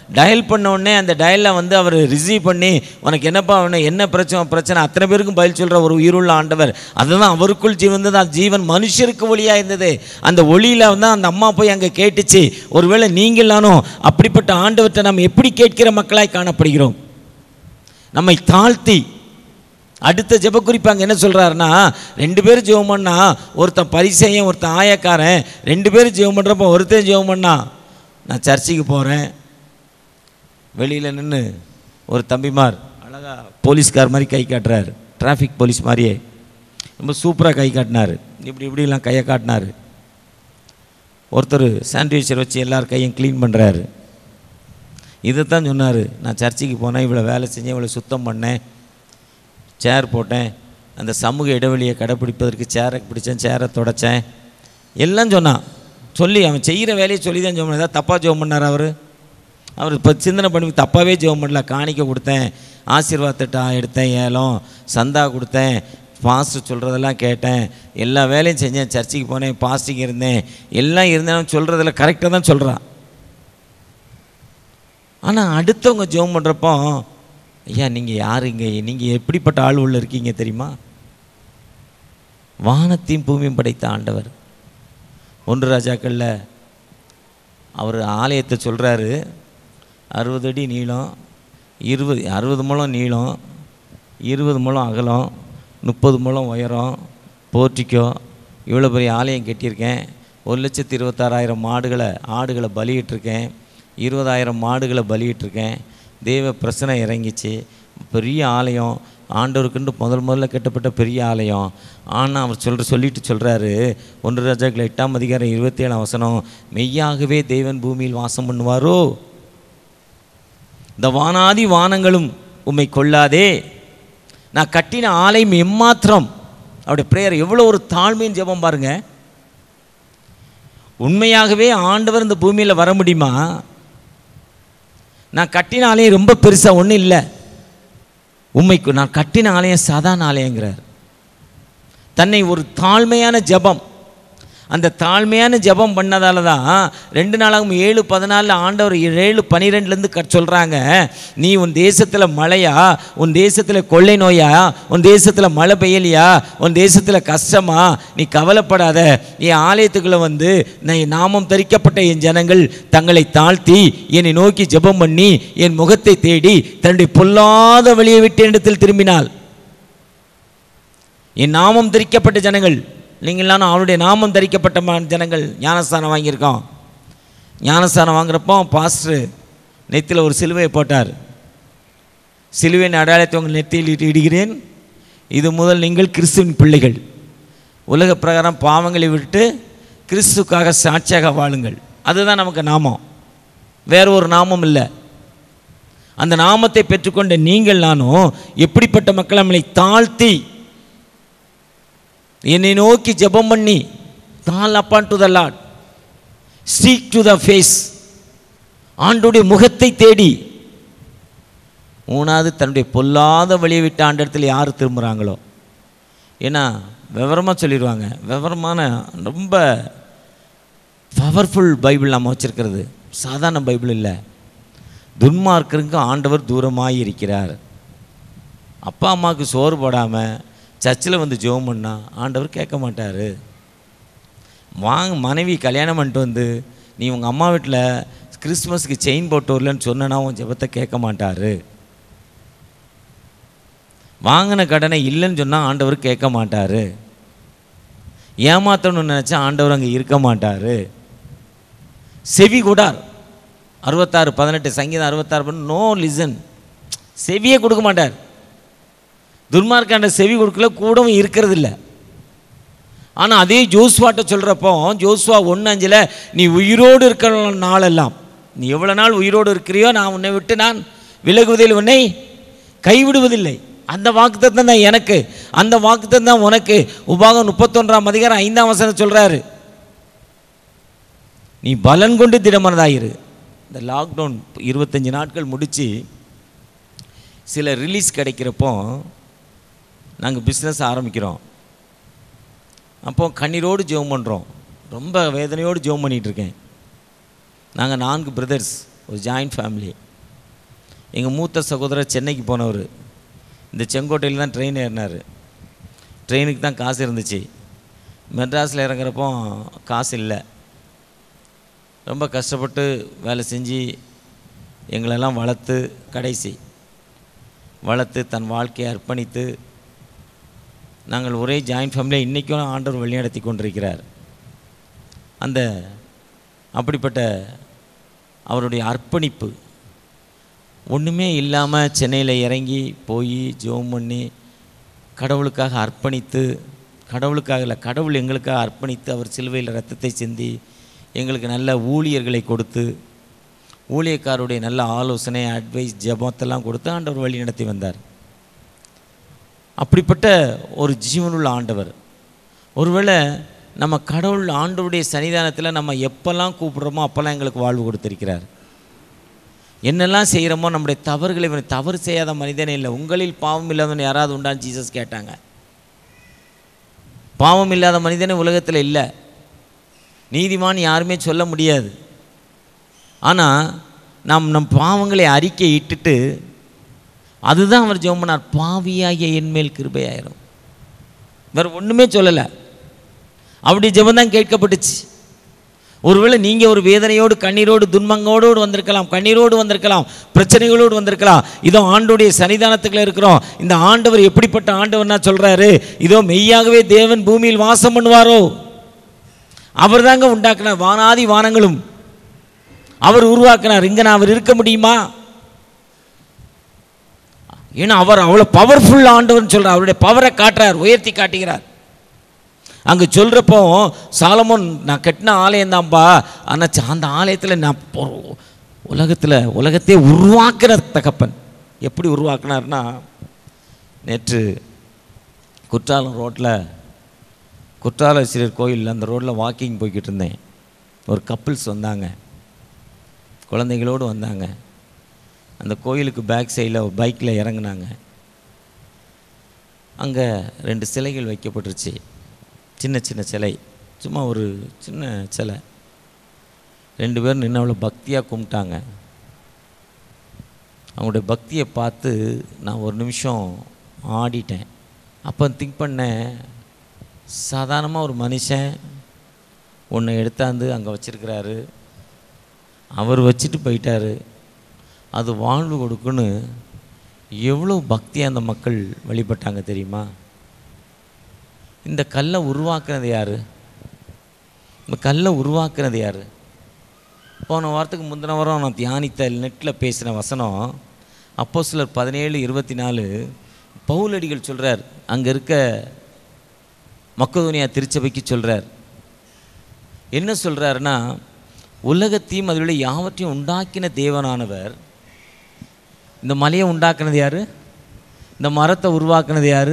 டயல் பண்ண உடனே அந்த டயலில் வந்து அவர் ரிசீவ் பண்ணி உனக்கு என்னப்பா வேணும் என்ன பிரச்சனை பிரச்சனை அத்தனை பேருக்கும் பதில் சொல்கிற ஒரு உயிருள்ள ஆண்டவர் அதுதான் அவருக்குள் ஜீவன் தான் ஜீவன் மனுஷருக்கு ஒளியாக இருந்தது அந்த ஒளியில் வந்து அந்த அம்மா போய் அங்கே கேட்டுச்சு ஒருவேளை நீங்களானும் அப்படிப்பட்ட ஆண்டவர்கிட்ட நம்ம எப்படி கேட்கிற மக்களாய் காணப்படுகிறோம் நம்மை தாழ்த்தி அடுத்த ஜெப குறிப்பு அங்கே என்ன சொல்கிறாருன்னா ரெண்டு பேரும் ஜெபம் பண்ணா ஒருத்தன் பரிசையன் ஒருத்தன் ஆயக்காரன் ரெண்டு பேரும் ஜெபம் பண்ணுறப்போ ஒருத்தன் ஜெபம் பண்ணா நான் சர்ச்சுக்கு போகிறேன் வெளியில் நின்று ஒரு தம்பிமார் அழகா போலீஸ்கார் மாதிரி கை காட்டுறாரு டிராஃபிக் போலீஸ் மாதிரியே ரொம்ப சூப்பராக கை காட்டினார் இப்படி இப்படிலாம் கையை காட்டினார் ஒருத்தர் சானிடைசர் வச்சு எல்லார் கையும் க்ளீன் பண்ணுறாரு இதைத்தான் சொன்னார் நான் சர்ச்சுக்கு போனேன் இவ்வளோ வேலை செஞ்சேன் இவ்வளோ சுத்தம் பண்ணேன் சேர் போட்டேன் அந்த சமூக இடைவெளியை கடைப்பிடிப்பதற்கு சேரை பிடிச்சேன் சேரை தொடச்சேன் எல்லாம் சொன்னான் சொல்லி அவன் செய்கிற வேலையை சொல்லி தான் ஜோம் ஏதாவது தப்பாக ஜோம் பண்ணார் அவர் அவர் இப்போ சிந்தனை பண்ணி தப்பாகவே ஜெபம் பண்ணல காணிக்க கொடுத்தேன் ஆசீர்வாதத்தட்டா எடுத்தேன் ஏலம் சந்தா கொடுத்தேன் பாஸ்டர் சொல்கிறதெல்லாம் கேட்டேன் எல்லா வேலையும் செஞ்சேன் சர்ச்சுக்கு போனேன் பாஸ்டிங் இருந்தேன் எல்லாம் இருந்தேன் சொல்கிறதில்ல கரெக்டாக தான் சொல்கிறான் ஆனால் அடுத்தவங்க ஜெபம் பண்ணுறப்போ ஐயா நீங்கள் யாருங்க நீங்கள் எப்படிப்பட்ட ஆள் உள்ள இருக்கீங்க தெரியுமா வானத்தையும் பூமியும் படைத்த ஆண்டவர் ஒன்று ராஜாக்களில் அவர் ஆலயத்தை சொல்கிறாரு அறுபது அடி நீளம் இருபது அறுபது முழம் நீளம் இருபது முழம் அகலம் முப்பது முழம் உயரம் போர்ட்டிக்கோ இவ்வளோ பெரிய ஆலயம் கட்டியிருக்கேன் ஒரு லட்சத்தி இருபத்தாறாயிரம் மாடுகளை ஆடுகளை பலியிட்டிருக்கேன் இருபதாயிரம் மாடுகளை பலியிட்டிருக்கேன் தெய்வ பிரச்சனை இறங்கிச்சு பெரிய ஆலயம் ஆண்டவருக்குன்னு முதல் முதல்ல கட்டப்பட்ட பெரிய ஆலயம் ஆனால் அவர் சொல்கிற சொல்லிட்டு சொல்கிறாரு ஒன்று ராஜாக்கள் எட்டாம் அதிகாரம் இருபத்தி ஏழாம் வசனம் மெய்யாகவே தேவன் பூமியில் வாசம் பண்ணுவாரோ இந்த வானாதி வானங்களும் உம்மை கொள்ளாதே நான் கட்டின ஆலயம் எம்மாத்திரம் அவருடைய பிரேயர் எவ்வளோ ஒரு தாழ்மையின் ஜெபம் பாருங்க உண்மையாகவே ஆண்டவர் இந்த பூமியில் வர முடியுமா நான் கட்டின ஆலயம் ரொம்ப பெருசாக ஒன்றும் இல்லை உண்மைக்கு நான் கட்டின ஆலயம் சாதாரண ஆலயங்கிறார் தன்னை ஒரு தாழ்மையான ஜெபம் அந்த தாழ்மையான ஜெபம் பண்ணதால தான் ரெண்டு நாளாகும் ஏழு பதினாலில் ஆண்டவர் ஏழு பனிரெண்டுலேருந்து க சொல்கிறாங்க நீ உன் தேசத்தில் மழையா உன் தேசத்தில் கொள்ளை நோயா உன் தேசத்தில் மழை பெய்யலையா உன் தேசத்தில் கஷ்டமா நீ கவலைப்படாத என் ஆலயத்துக்குள்ளே வந்து நான் என் நாமம் தரிக்கப்பட்ட என் ஜனங்கள் தங்களை தாழ்த்தி என்னை நோக்கி ஜெபம் பண்ணி என் முகத்தை தேடி தன்னுடைய பொல்லாத வழியை விட்டு இடத்தில் திரும்பினாள் என் நாமம் தரிக்கப்பட்ட ஜனங்கள் நீங்களாம் அவருடைய நாமம் தரிக்கப்பட்ட ம- ஜனங்கள் ஞானஸ்தானம் வாங்கியிருக்கோம் ஞானஸ்தானம் வாங்குறப்போ பாஸ்டர் நெத்தியில் ஒரு சிலுவையை போட்டார் சிலுவையின் அடையாளத்தை உங்கள் நெத்தியில் இட்டு இடுகிறேன் இது முதல் நீங்கள் கிறிஸ்துவின் பிள்ளைகள் உலக பிரகாரம் பாவங்களை விட்டு கிறிஸ்துக்காக சாட்சியாக வாழுங்கள் அதுதான் நமக்கு நாமம் வேற ஒரு நாமம் இல்லை அந்த நாமத்தை பெற்றுக்கொண்ட நீங்கள் நானும் எப்படிப்பட்ட மக்கள் நம்மளை தாழ்த்தி என்னை நோக்கி ஜெபம் பண்ணி தால் upon to the Lord seek to the face ஆண்டுடைய முகத்தை தேடி மூணாவது தன்னுடைய பொல்லாத வழியை விட்டு ஆண்டஇடத்தில் யார் திரும்புகிறாங்களோ ஏன்னா விவரமாக சொல்லிடுவாங்க விவரமான ரொம்ப பவர்ஃபுல் பைபிள் நம்ம வச்சுருக்கிறது சாதாரண பைபிள் இல்லை துன்மார்க்கருக்கு ஆண்டவர் தூரமாய் இருக்கிறார் அப்பா அம்மாவுக்கு சோறு போடாமல் சர்ச்சில் வந்து ஜெபம் பண்ணா ஆண்டவர் கேட்க மாட்டார் வாங்க மனைவி கல்யாணம் பண்ணிட்டு வந்து நீ உங்கள் அம்மா வீட்டில் கிறிஸ்மஸ்க்கு செயின் போட்டு வரலன்னு சொன்னா உன் ஜெபத்தை கேட்க மாட்டார் வாங்கின கடனை இல்லைன்னு சொன்னால் ஆண்டவர் கேட்க மாட்டார் ஏமாத்தணும்னு நினச்சா ஆண்டவர் அங்கே இருக்க மாட்டார் செவி கூடார் அறுபத்தாறு பதினெட்டு சங்கீதம் அறுபத்தாறு நோ லிசன் செவியே கொடுக்க மாட்டார் துன்மார்க்காண்ட செவி கொடுக்கல கூடவும் இருக்கிறது இல்லை ஆனால் அதே ஜோஸ்வாட்ட சொல்கிறப்போ ஜோஸ்வா ஒன்று அஞ்சில் நீ உயிரோடு இருக்கிற நாளெல்லாம் நீ எவ்வளோ நாள் உயிரோடு இருக்கிறியோ நான் உன்னை விட்டு நான் விலகுவதில் உன்னை கைவிடுவதில்லை அந்த வாக்குத்தத்தம் தான் எனக்கு அந்த வாக்குத்தத்தம் தான் உனக்கு உபாகம் முப்பத்தொன்றாம் அதிகாரம் ஐந்தாம் வசனம் சொல்கிறாரு நீ பலன் கொண்டு திடமனதாயிரு இந்த லாக்டவுன் இருபத்தஞ்சி நாட்கள் முடித்து சில ரிலீஸ் கிடைக்கிறப்போ நாங்கள் பிஸ்னஸ் ஆரம்பிக்கிறோம் அப்போ கண்ணீரோடு ஜெபம் பண்ணுறோம் ரொம்ப வேதனையோடு ஜெபம் பண்ணிகிட்டு இருக்கேன் நாங்கள் நான்கு பிரதர்ஸ் ஒரு ஜாயிண்ட் ஃபேமிலி எங்கள் மூத்த சகோதரர் சென்னைக்கு போனவர் இந்த செங்கோட்டையில் தான் ட்ரெயின் ஏறினார் ட்ரெயினுக்கு தான் காசு இருந்துச்சு மெட்ராஸில் இறங்குறப்போ காசு இல்லை ரொம்ப கஷ்டப்பட்டு வேலை செஞ்சு எங்களெல்லாம் வளர்த்து கடைசி வளர்த்து தன் வாழ்க்கையை அர்ப்பணித்து நாங்கள் ஒரே ஜாயிண்ட் ஃபேமிலியை இன்றைக்கும் ஆண்டவர் வழிநடத்தி கொண்டிருக்கிறார் அந்த அப்படிப்பட்ட அவருடைய அர்ப்பணிப்பு ஒன்றுமே இல்லாமல் சென்னையில் இறங்கி போய் ஜெபம் பண்ணி கடவுளுக்காக அர்ப்பணித்து கடவுளுக்காக இல்லை கடவுள் எங்களுக்காக அர்ப்பணித்து அவர் சிலுவையில் ரத்தத்தை சிந்தி எங்களுக்கு நல்ல ஊழியர்களை கொடுத்து ஊழியக்காரருடைய நல்ல ஆலோசனை அட்வைஸ் ஜெபத்தெல்லாம் கொடுத்து ஆண்டவர் வழி நடத்தி வந்தார் அப்படிப்பட்ட ஒரு ஜீவனுள்ள ஆண்டவர் ஒருவேளை நம்ம கடவுள் ஆண்டவருடைய சன்னிதானத்தில் நம்ம எப்பெல்லாம் கூப்பிடுறோமோ அப்போல்லாம் எங்களுக்கு வாழ்வு கொடுத்திருக்கிறார் என்னெல்லாம் செய்கிறோமோ நம்முடைய தவறுகளை இவன் தவறு செய்யாத மனிதனே இல்லை உங்களில் பாவம் இல்லாதவன் யாராவது உண்டான்னு ஜீசஸ் கேட்டாங்க பாவம் இல்லாத மனிதனே உலகத்தில் இல்லை நீதிமான் யாருமே சொல்ல முடியாது ஆனால் நாம் நம் பாவங்களை அறிக்கை இட்டுட்டு அதுதான் அவர் ஜெபம் பண்ணார் பாவியாகிய என்மேல் கிருபையாயிரும் வேறு ஒன்றுமே சொல்லலை அப்படி ஜெபம் தான் கேட்கப்பட்டுச்சு ஒருவேளை நீங்கள் ஒரு வேதனையோடு கண்ணீரோடு துன்பங்களோடு வந்திருக்கலாம் கண்ணீரோடு வந்திருக்கலாம் பிரச்சனைகளோடு வந்திருக்கலாம் இதோ ஆண்டுடைய சன்னிதானத்துக்குள்ள இருக்கிறோம் இந்த ஆண்டவர் எப்படிப்பட்ட ஆண்டவர்னா சொல்கிறாரு இதோ மெய்யாகவே தேவன் பூமியில் வாசம் பண்ணுவாரோ அவர் தாங்க உண்டாக்குனார் வானாதி வானங்களும் அவர் உருவாக்கினார் இங்கே நான் அவர் இருக்க முடியுமா ஏன்னா அவர் அவ்வளோ பவர்ஃபுல் ஆண்டவர்னு சொல்கிறார் அவருடைய பவரை காட்டுறார் உயர்த்தி காட்டுகிறார் அங்கே சொல்கிறப்போ சாலமோன் நான் கட்டின ஆலயம் தான்ப்பா ஆனால் அந்த ஆலயத்தில் நான் உலகத்தில் உலகத்தையே உருவாக்குற தகப்பன் எப்படி உருவாக்குனார்னா நேற்று குற்றாலம் ரோட்டில் குற்றாலஸ்வரர் கோயில் அந்த ரோட்டில் வாக்கிங் போய்கிட்டு இருந்தேன் ஒரு கப்பிள்ஸ் வந்தாங்க குழந்தைகளோடு வந்தாங்க அந்த கோயிலுக்கு பேக் சைடில் பைக்கில் இறங்குனாங்க அங்கே ரெண்டு சிலைகள் வைக்கப்பட்டுருச்சு சின்ன சின்ன சிலை சும்மா ஒரு சின்ன சிலை ரெண்டு பேரும் நின்று அவ்வளோ பக்தியாக கும்பிட்டாங்க அவங்களுடைய பக்தியை பார்த்து நான் ஒரு நிமிஷம் ஆடிட்டேன் அப்போ திங்க் பண்ணேன் சாதாரணமாக ஒரு மனுஷன் ஒன்று எடுத்தாந்து அங்கே வச்சிருக்கிறாரு அவர் வச்சுட்டு போயிட்டாரு அது வாழ்வு கொடுக்குன்னு எவ்வளோ பக்தி அந்த மக்கள் வழிபட்டாங்க தெரியுமா இந்த கல்லை உருவாக்குனது யார் இந்த கல்லை உருவாக்குனது யார் போன வாரத்துக்கு முந்தின வாரம் நான் தியானித்த நெட்டில் பேசின வசனம் அப்போ சிலர் பதினேழு இருபத்தி நாலு பவுலடிகள் சொல்கிறார் அங்கே இருக்க மக்கதோனியா திருச்சபைக்கு சொல்கிறார் என்ன சொல்கிறாருன்னா உலகத்தையும் அதில் யாவற்றையும் உண்டாக்கின தேவனானவர் இந்த மலையை உண்டாக்குனது யார் இந்த மரத்தை உருவாக்குனது யார்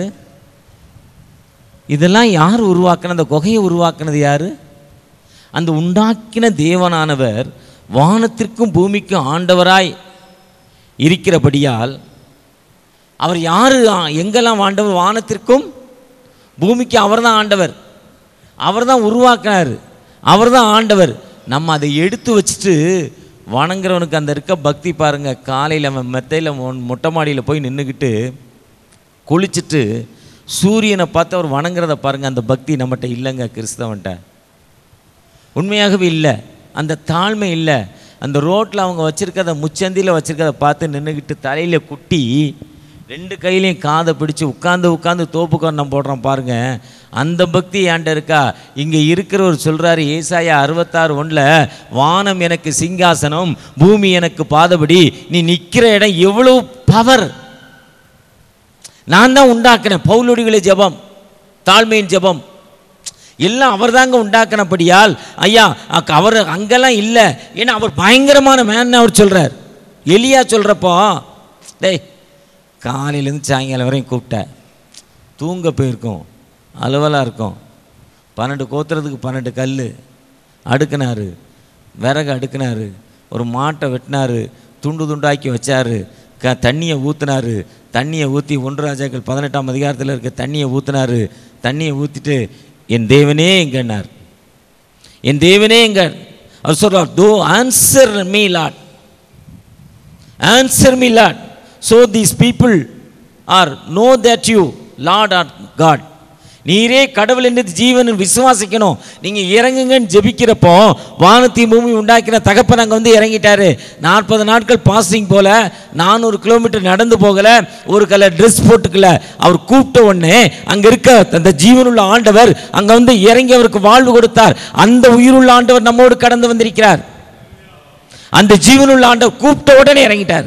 இதெல்லாம் யார் உருவாக்குன அந்த குகையை உருவாக்குனது யார் அந்த உண்டாக்கின தேவனானவர் வானத்திற்கும் பூமிக்கும் ஆண்டவராய் இருக்கிறபடியால் அவர் யார் எங்கெல்லாம் ஆண்டவர் வானத்திற்கும் பூமிக்கு அவர் தான் ஆண்டவர் அவர் தான் உருவாக்கினார் அவர் தான் ஆண்டவர் நம்ம அதை எடுத்து வச்சுட்டு வணங்குறவனுக்கு அந்த இருக்க பக்தி பாருங்க காலையில் அவன் மெத்தையில் மொட்டை மாடியில் போய் நின்றுக்கிட்டு குளிச்சுட்டு சூரியனை பார்த்து அவர் வணங்குறத பாருங்க அந்த பக்தி நம்மகிட்ட இல்லைங்க கிறிஸ்தவன்ட்ட உண்மையாகவே இல்லை அந்த தாழ்மை இல்லை அந்த ரோட்டில் அவங்க வச்சுருக்கத முச்சந்தியில் வச்சுருக்கத பார்த்து நின்றுக்கிட்டு தலையில் குட்டி ரெண்டு கையிலையும் காதை பிடிச்சு உட்காந்து உட்காந்து தோப்பு கண்ணம் போடுறான் பாருங்க அந்த பக்தி ஏன்ட்ட இருக்கா இங்கே இருக்கிறவர் சொல்கிறாரு ஏசாயா அறுபத்தாறு ஒன்றில் வானம் எனக்கு சிங்காசனம் பூமி எனக்கு பாதபடி நீ நிற்கிற இடம் எவ்வளோ பவர் நான் தான் உண்டாக்கினேன் பவுலொடிகளை ஜெபம் தாழ்மையின் ஜெபம் எல்லாம் அவர் தாங்க உண்டாக்கினபடியால் ஐயா அக்க- அவர் அங்கெல்லாம் இல்லை ஏன்னா அவர் பயங்கரமான மேன் அவர் சொல்கிறார் எலியா சொல்கிறப்போ டேய் காலையிலேருந்து சாயங்காலம் வரையும் கூப்பிட்டேன் தூங்க போயிருக்கோம் அலுவலாக இருக்கும் பன்னெண்டு கோத்துறதுக்கு பன்னெண்டு கல் அடுக்குனாரு விறகு அடுக்குனாரு ஒரு மாட்டை வெட்டினாரு துண்டு துண்டாக்கி வச்சாரு க தண்ணியை ஊற்றுனாரு தண்ணியை ஊற்றி ஒன்று ராஜாக்கள் பதினெட்டாம் அதிகாரத்தில் இருக்க தண்ணியை ஊற்றினாரு தண்ணியை ஊற்றிட்டு என் தேவனே எங்கன்னார் என் தேவனே எங்க அவர் சொல்றார் தோ answer me Lord answer me Lord so these people are know that you Lord are God நீரே கடவுள் என்று ஜீவன் விசுவாசிக்கணும் நீங்கள் இறங்குங்கன்னு ஜெபிக்கிறப்போ வானத்தையும் பூமி உண்டாக்கின தகப்பன் அங்கே வந்து இறங்கிட்டாரு நாற்பது நாட்கள் பாஸ்டிங் போல நானூறு கிலோமீட்டர் நடந்து போகல ஒரு கலர் ட்ரெஸ் போட்டுக்கல அவர் கூப்பிட்ட உடனே அங்கே இருக்க அந்த ஜீவனுள்ள ஆண்டவர் அங்கே வந்து இறங்கி அவருக்கு வாழ்வு கொடுத்தார் அந்த உயிருள்ள ஆண்டவர் நம்மோடு கடந்து வந்திருக்கிறார் அந்த ஜீவனுள்ள ஆண்டவர் கூப்பிட்ட உடனே இறங்கிட்டார்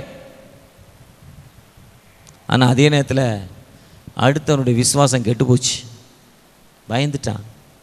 ஆனால் அதே நேரத்தில் அடுத்தவனுடைய விசுவாசம் கெட்டு போச்சு பயந்துட்டான்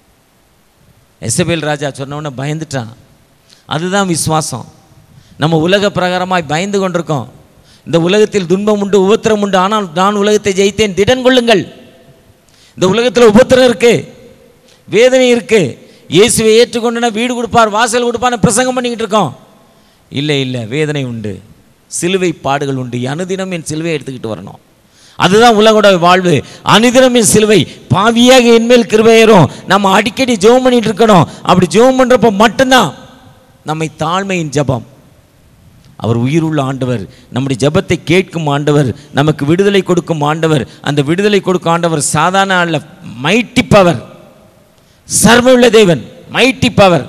எசபேல் ராஜா சொன்ன உடனே பயந்துட்டான் அதுதான் விசுவாசம் நம்ம உலக பிரகாரமாய் பயந்து கொண்டிருக்கோம் இந்த உலகத்தில் துன்பம் உண்டு உபத்திரம் உண்டு ஆனால் நான் உலகத்தை ஜெயித்தேன் திடன் கொள்ளுங்கள் இந்த உலகத்தில் உபத்திரம் இருக்கு வேதனை இருக்கு இயேசுவை ஏற்றுக்கொண்டுனா வீடு கொடுப்பார் வாசல் கொடுப்பார்னு பிரசங்கம் பண்ணிக்கிட்டு இருக்கோம் இல்லை இல்லை வேதனை உண்டு சிலுவை பாடுகள் உண்டு அனுதினம் என் சிலுவை எடுத்துக்கிட்டு வரணும் அதுதான் உலகோட வாழ்வு அனுதினம் என் சிலுவை பாவியாக என்மேல் கிருபையேறும் நம்ம அடிக்கடி ஜெபம் பண்ணிட்டு இருக்கணும் அப்படி ஜெபம் பண்ணுறப்போ மட்டும்தான் நம்மை தாழ்மையின் ஜெபம் அவர் உயிருள்ள ஆண்டவர் நம்முடைய ஜெபத்தை கேட்கும் ஆண்டவர் நமக்கு விடுதலை கொடுக்கும் ஆண்டவர் அந்த விடுதலை கொடுக்கும் ஆண்டவர் சாதாரண அல்ல மைட்டி பவர் சர்வமுள்ள தேவன் மைட்டி பவர்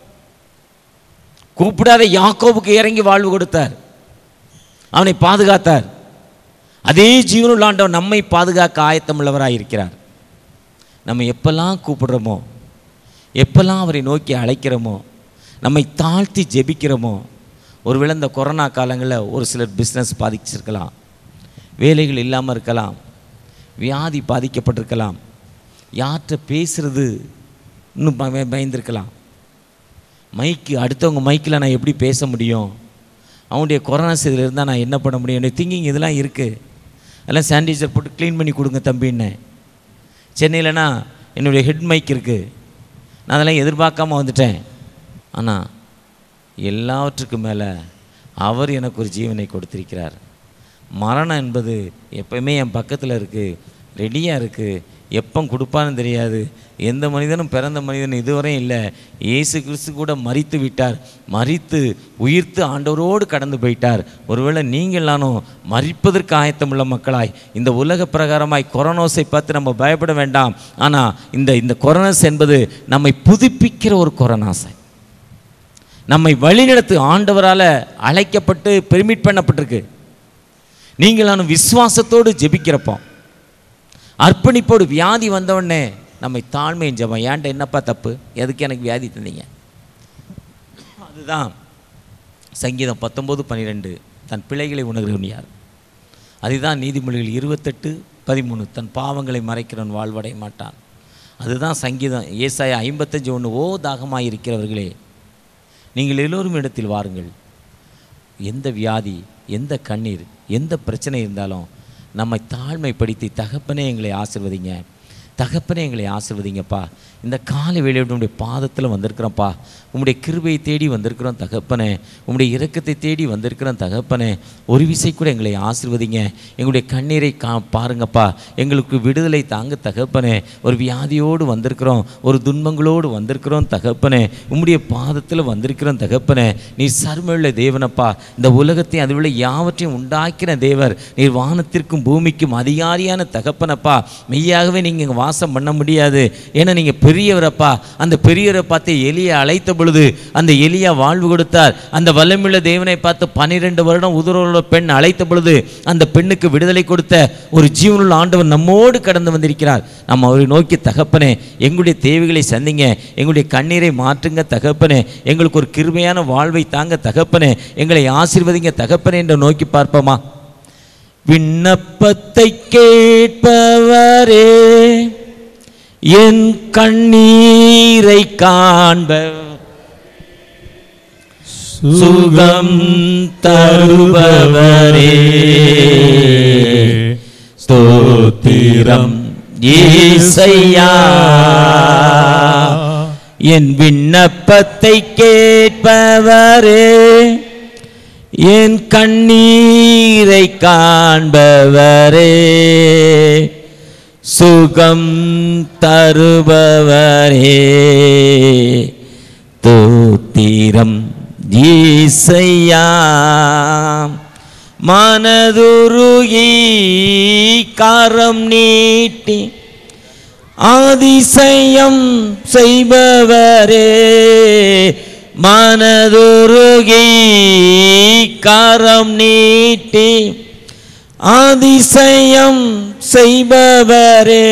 கூப்பிடாத யாக்கோபுக்கு இறங்கி வாழ்வு கொடுத்தார் அவனை பாதுகாத்தார் அதே ஜீவனுள்ள ஆண்டவர் நம்மை பாதுகாக்க ஆயத்தமுள்ளவராக இருக்கிறார் நம்ம எப்பெல்லாம் கூப்பிடுறோமோ எப்பெல்லாம் அவரை நோக்கி அழைக்கிறோமோ நம்மை தாழ்த்தி ஜெபிக்கிறோமோ ஒருவேளை இந்த கொரோனா காலங்களில் ஒரு சிலர் பிஸ்னஸ் பாதிச்சிருக்கலாம் வேலைகள் இல்லாமல் இருக்கலாம் வியாதி பாதிக்கப்பட்டிருக்கலாம் யார்கிட்ட பேசுறது இன்னும் பய- பயந்திருக்கலாம் மைக்கு அடுத்தவங்க மைக்கில் நான் எப்படி பேச முடியும் அவனுடைய கொரோனா செய்தியில் இருந்தால் நான் என்ன பண்ண முடியும் என்னுடைய திங்கிங் இதெல்லாம் இருக்குது எல்லாம் சானிடைசர் போட்டு க்ளீன் பண்ணி கொடுங்க தம்பின்னு சென்னையிலனா என்னுடைய ஹெட் மைக் இருக்குது நான் அதெல்லாம் எதிர்பார்க்காம வந்துட்டேன் ஆனால் எல்லாவற்றுக்கும் மேலே அவர் எனக்கு ஒரு ஜீவனை கொடுத்திருக்கிறார் மரணம் என்பது எப்பவுமே என் பக்கத்தில் இருக்குது ரெடியாக இருக்குது எப்போ கொடுப்பான்னு தெரியாது எந்த மனிதனும் பிறந்த மனிதன் இதுவரையும் இல்லை இயேசு கிறிஸ்து கூட மரித்து விட்டார் மரித்து உயிர்த்து ஆண்டவரோடு கடந்து போயிட்டார் ஒருவேளை நீங்களானும் மரிப்பதற்கு ஆயத்தமுள்ள மக்களாய் இந்த உலக பிரகாரமாய் கொரோனோஸை பார்த்து நம்ம பயப்பட வேண்டாம் ஆனால் இந்த இந்த கொரோனாஸ் என்பது நம்மை புதுப்பிக்கிற ஒரு கொரோனாசை நம்மை வழிநடத்து ஆண்டவரால் அழைக்கப்பட்டு பெர்மிட் பண்ணப்பட்டிருக்கு நீங்களானும் விசுவாசத்தோடு ஜெபிக்கிறப்போ அர்ப்பணிப்போடு வியாதி வந்தவுடனே நம்மை தாழ்மையின் ஜெபம் ஏன்ட்ட என்னப்பா தப்பு எதுக்கு எனக்கு வியாதி தந்தீங்க அதுதான் சங்கீதம் பத்தொம்போது பன்னிரெண்டு தன் பிழைகளை உணர்கிறவன் யார் அதுதான் நீதிமொழிகள் இருபத்தெட்டு பதிமூணு தன் பாவங்களை மறைக்கிறவன் வாழ்வடைய மாட்டான் அதுதான் சங்கீதம் ஏசாயா ஐம்பத்தஞ்சு ஒன்று ஓ தாகமாக இருக்கிறவர்களே நீங்கள் எல்லோரும் இடத்தில் வாருங்கள் எந்த வியாதி எந்த கண்ணீர் எந்த பிரச்சனை இருந்தாலும் நம்மை தாழ்மைப்படுத்தி தகப்பனே எங்களை ஆசிர்வதிங்க தகப்பனே எங்களை ஆசிர்வதிங்கப்பா இந்த காலை வேளையோட உங்களுடைய பாதத்தில் வந்திருக்கிறோம்ப்பா உம்முடைய கிருபையை தேடி வந்திருக்கிறோம் தகப்பனே உம்முடைய இரக்கத்தை தேடி வந்திருக்கிறோம் தகப்பனே ஒரு விசை கூட எங்களை ஆசிர்வதிங்க எங்களுடைய கண்ணீரை கா பாருங்கப்பா எங்களுக்கு விடுதலை தாங்க தகப்பனே ஒரு வியாதியோடு வந்திருக்கிறோம் ஒரு துன்பங்களோடு வந்திருக்கிறோம் தகப்பனே உம்முடைய பாதத்தில் வந்திருக்கிறோம் தகப்பனே நீ சர்மயுள்ள தேவனப்பா இந்த உலகத்தை அதுவுள்ள யாவற்றையும் உண்டாக்கின தேவர் நீர் வானத்திற்கும் பூமிக்கும் அதிகாரியான தகப்பனப்பா மெய்யாகவே நீங்கள் இங்கே வாசம் பண்ண முடியாது ஏன்னா நீங்கள் பெரியவரப்பா அந்த பெரியவரை பார்த்து எலியை அழைத்த பொழுது அந்த எலியா வாழ்வு கொடுத்தார் அந்த வல்லமுள்ள தேவனை பார்த்து பன்னிரெண்டு வருடம் உதரோட பெண் அழைத்த பொழுது அந்த பெண்ணுக்கு விடுதலை கொடுத்த ஒரு ஜீவனுள்ள ஆண்டவர் நம்மோடு கடந்து வந்திருக்கிறார் நம்ம அவரை நோக்கி தகப்பனே எங்களுடைய தேவைகளை சந்திங்க எங்களுடைய கண்ணீரை மாற்றுங்க தகப்பனே எங்களுக்கு ஒரு கிருமையான வாழ்வை தாங்க தகப்பனே எங்களை ஆசீர்வதிங்க தகப்பனே என்று நோக்கி பார்ப்போமா விண்ணப்பத்தை கேட்பவரே என் கண்ணீரை காண்ப சுகம் தருபவரே ஸ்தோத்திரம் ஈசையா என் விண்ணப்பத்தை கேட்பவரே என் கண்ணீரை காண்பவரே சுகம் தருபவரே தோத்திரம் ஈசையா மனதுருகி காரம் நீட்டி அதிசயம் செய்பவரே மனதுருகி காரம் நீட்டி அதிசயம் செய்பவரே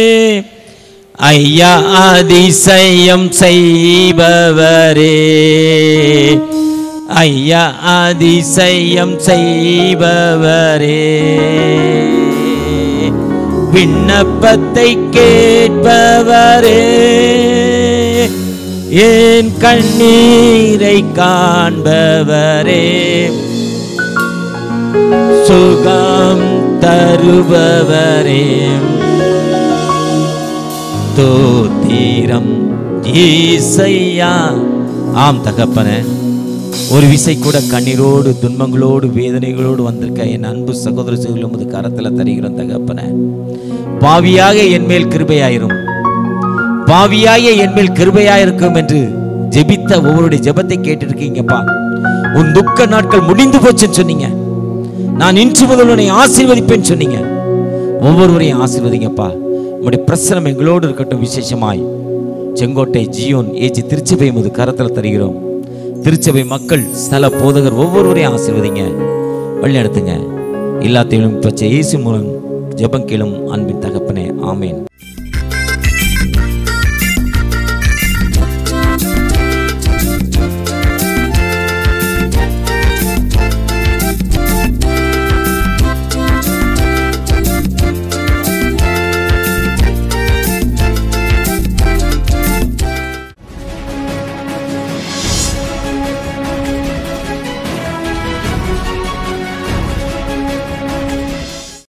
ஐயா அதிசயம் செய்பவரே ஐயா அதிசயம் செய்பவரே விண்ணப்பத்தை கேட்பவரே என் கண்ணீரை காண்பவரே சுகம் தருபவரே தோத்தீரம் ஈசையா ஆம் தகப்பனே ஒரு விசை கூட கண்ணீரோடு துன்பங்களோடு வேதனைகளோடு வந்திருக்க என் அன்பு சகோதர சகோதரி உமது கரத்தில் தருகிறோம் தகப்பனே பாவியாக என் மேல் கிருபையாயிரும் பாவியாக என் மேல் கிருபையாயிருக்கும் என்று ஜெபித்த ஒவ்வொருடைய ஜெபத்தை கேட்டிருக்கீங்கப்பா உன் துக்க நாட்கள் முடிந்து போச்சுன்னு சொன்னீங்க நான் இன்று முதல் உன்னை ஆசீர்வதிப்பேன்னு சொன்னீங்க ஒவ்வொருவரையும் ஆசீர்வதிங்கப்பா உங்களுடைய பிரசனம் எங்களோடு இருக்கட்டும் விசேஷமாய் செங்கோட்டை ஜியோன் ஏஜி திருச்சபை முது கரத்தில் தருகிறோம் திருச்சபை மக்கள் ஸ்தல போதகர் ஒவ்வொருவரையும் ஆசீர்வதிங்க வழி நடத்துங்க எல்லாத்தையும் பச்சை இயேசு மூலம் ஜெபம் கேளும் அன்பின் தகப்பனே ஆமேன்